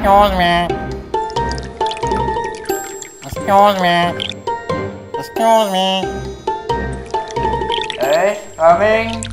Excuse me. Excuse me. Excuse me. Hey, coming.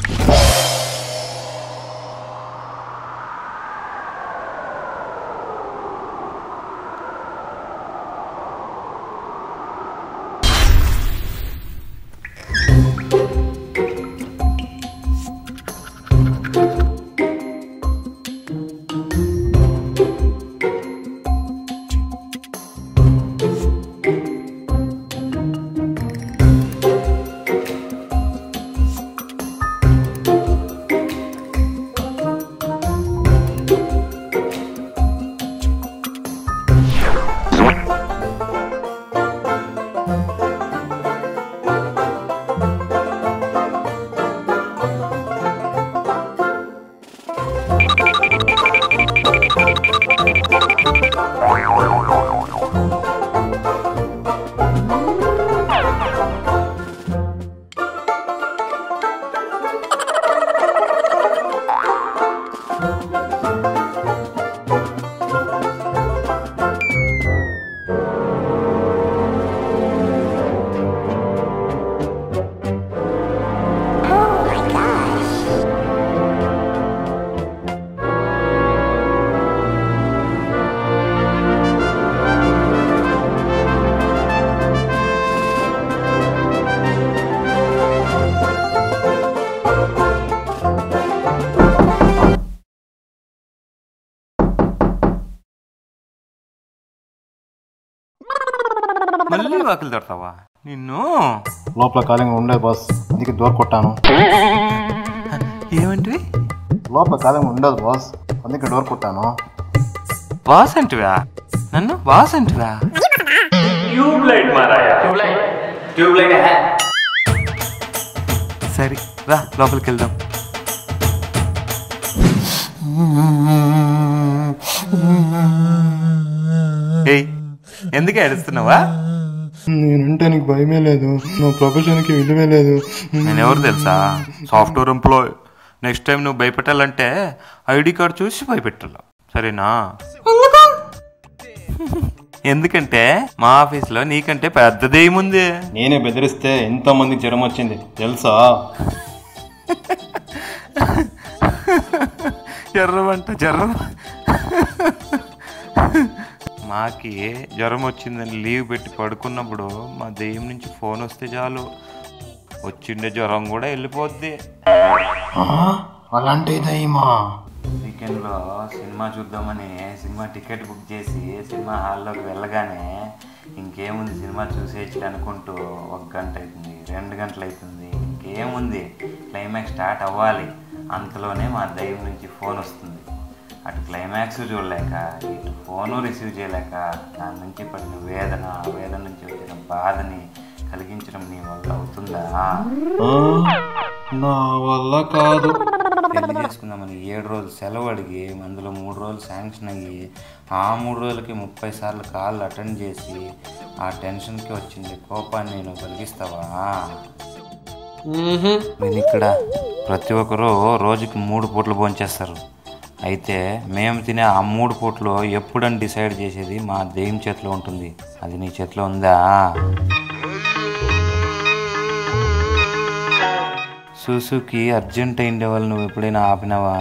మళ్ళీ వాకిలు తడతావా నిన్ను లోపల ఖాళీగా ఉండేది బాస్ అందుకే డోర్ కొట్టాను ఏమంటివి లోపల ఖాళీగా ఉండదు బాస్ అందుకే డోర్ కొట్టాను వాస్ అంటివా నన్ను వాస్ అంటివా ట్యూబ్ లైట్ మారాయా Tube light है. సరే రా లోపలికి వెళ్దాం ఏయ్ ఎందుకు ఏడుస్తున్నావా నేనంటే నీకు భయమే లేదు నా ప్రొఫెషన్కి విలువే లేదు నేను ఎవరు తెలుసా సాఫ్ట్వేర్ ఎంప్లాయ్ నెక్స్ట్ టైం నువ్వు భయపెట్టాలంటే ఐడి కార్డ్ చూసి భయపెట్టాల సరేనా ఎందుకంటే మా ఆఫీస్లో నీకంటే పెద్దదేముంది నేనే బెదిరిస్తే ఎంత మందికి జ్వరం వచ్చింది తెలుసా జ్వరం అంట జ్వరం మాకి జ్వరం వచ్చిందని లీవ్ పెట్టి పడుకున్నప్పుడు మా దెయ్యం నుంచి ఫోన్ వస్తే చాలు వచ్చిండే జ్వరం కూడా వెళ్ళిపోద్ది అలాంటి దయ్యమా వీకెండ్లో సినిమా చూద్దామని సినిమా టికెట్ బుక్ చేసి సినిమా హాల్లోకి వెళ్ళగానే ఇంకేముంది సినిమా చూసేయచ్చు అనుకుంటూ ఒక గంట అవుతుంది రెండు గంటలు అవుతుంది ఇంకేముంది క్లైమాక్స్ స్టార్ట్ అవ్వాలి అంతలోనే మా దైవం నుంచి ఫోన్ వస్తుంది అటు క్లైమాక్స్ చూడలేక ఇటు ఫోను రిసీవ్ చేయలేక దాని నుంచి పడిన వేదన ఆ వేదన నుంచి వచ్చిన బాధని కలిగించడం నీ వల్ల అవుతుందా నా వల్ల కాదు పెళ్లి చేసుకుందామని ఏడు రోజులు సెలవు అడిగి అందులో మూడు రోజులు శాంక్షన్ అయ్యి ఆ మూడు రోజులకి ముప్పై సార్లు కాళ్ళు అటెండ్ చేసి ఆ టెన్షన్కి వచ్చింది కోపాన్ని నువ్వు కలిగిస్తావా నేను ఇక్కడ ప్రతి ఒక్కరూ రోజుకి మూడు పూటలు భోంచేస్తారు అయితే మేము తినే ఆ మూడు పూటలు ఎప్పుడని డిసైడ్ చేసేది మా దెయ్యం చేతిలో ఉంటుంది అది నీ చేతిలో ఉందా సుసుకి అర్జెంట్ అయిండే వాళ్ళు నువ్వు ఎప్పుడైనా ఆపినావా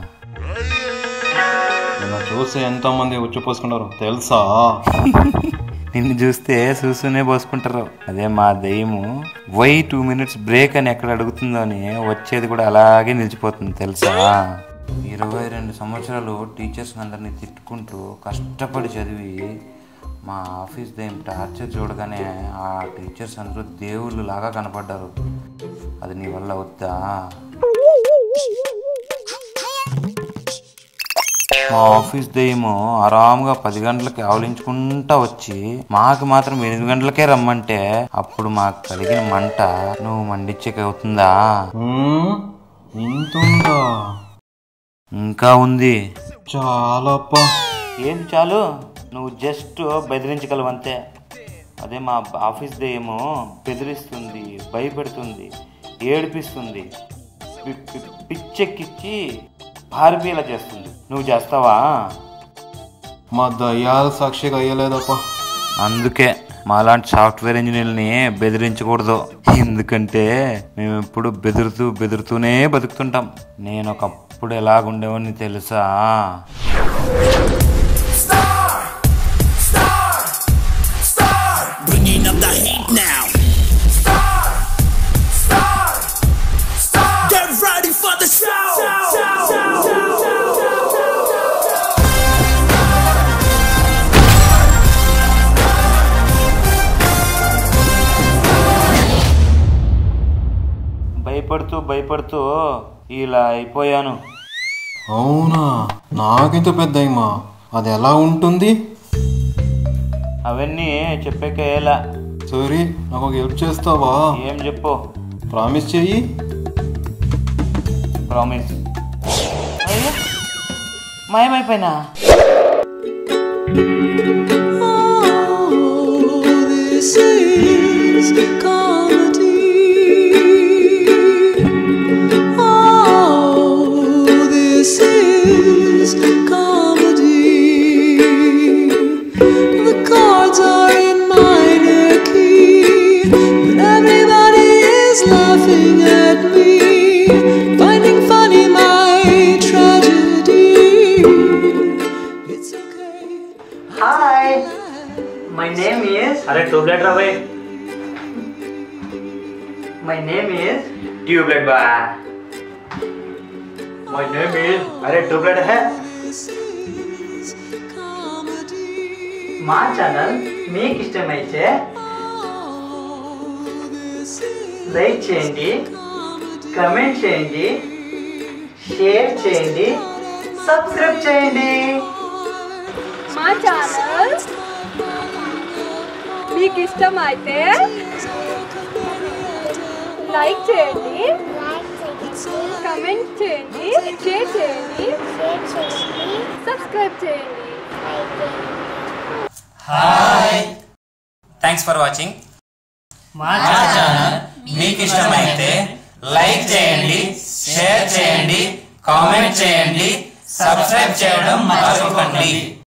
నిన్ను చూసి ఎంతో మంది ఉచ్చిపోసుకున్నారు తెలుసా నిన్ను చూస్తే చూస్తూనే పోసుకుంటారు అదే మా దయ్యము వై టూ మినిట్స్ బ్రేక్ అని ఎక్కడ అడుగుతుందో అని వచ్చేది కూడా అలాగే నిలిచిపోతుంది తెలుసా ఇరవై రెండు సంవత్సరాలు టీచర్స్ అందరినీ తిట్టుకుంటూ కష్టపడి చదివి మా ఆఫీస్ దయ్యం టార్చర్ చూడగానే ఆ టీచర్స్ అందరూ దేవుళ్ళు లాగా కనపడ్డారు అది నీ వల్ల వద్దా మా ఆఫీస్ దయ్యము ఆరాముగా పది గంటలకి ఆవలించుకుంటా వచ్చి మాకు మాత్రం ఎనిమిది గంటలకే రమ్మంటే అప్పుడు మాకు కలిగిన మంట నువ్వు మండించక అవుతుందా హ్మ్, ఇంతుందా ఇంకా ఉంది చాలా ఏం చాలు నువ్వు జస్ట్ బెదిరించగలవు అంతే అదే మా ఆఫీస్ దయ్యము బెదిరిస్తుంది భయపెడుతుంది ఏడిపిస్తుంది పి- పి- పిచ్చెక్కిచ్చి పారిపోయేలా చేస్తుంది నువ్వు చేస్తావా మా దయ్యాల సాక్షిగా అయ్యలేదప్ప అందుకే మాలాంటి సాఫ్ట్వేర్ ఇంజనీర్ని బెదిరించకూడదు ఎందుకంటే మేము ఎప్పుడు బెదురుతూ బెదురుతూనే బతుకుతుంటాం నేను ఒకప్పుడు ఎలాగుండేవాడిని తెలుసా Bringing up the heat now. Get ready for the show. భయపడుతూ భయపడుతూ ఇలా అయిపోయాను అవునా నాకింత పెద్ద అయ్యమా అది ఎలా ఉంటుంది అవన్నీ చెప్పేకేలా సరే నాకు ఒక హెల్ప్ చేస్తావా ఏం చెప్పు ప్రామిస్ చెయ్యి ప్రామిస్ అయ్యో మాయమైపోయినా this is comedy. Oh, this is comedy. The chords are in minor key, but everybody is laughing at me, finding funny my tragedy. It's okay. Hi. My name is. అరే tube light రా భాయ్ My name is. Tube light బా my name is అరే tube light హే This is comedy. మా channel మీకు ఇష్టమైతే Oh, this is like చేయండి comedy. కమెంట్ చేయండి షేర్ చేయండి సబ్స్క్రైబ్ చేయండి మా ఛానల్ మీకు ఇష్టమైతే లైక్ చేయండి కమెంట్ చేయండి షేర్ చేయండి సబ్స్క్రైబ్ చేయండి థ్యాంక్స్ ఫర్ వాచింగ్ మా ఛానల్ మీకు ఇష్టమైతే లైక్ చేయండి షేర్ చేయండి కామెంట్ చేయండి సబ్స్క్రైబ్ చేయడం మర్చిపోకండి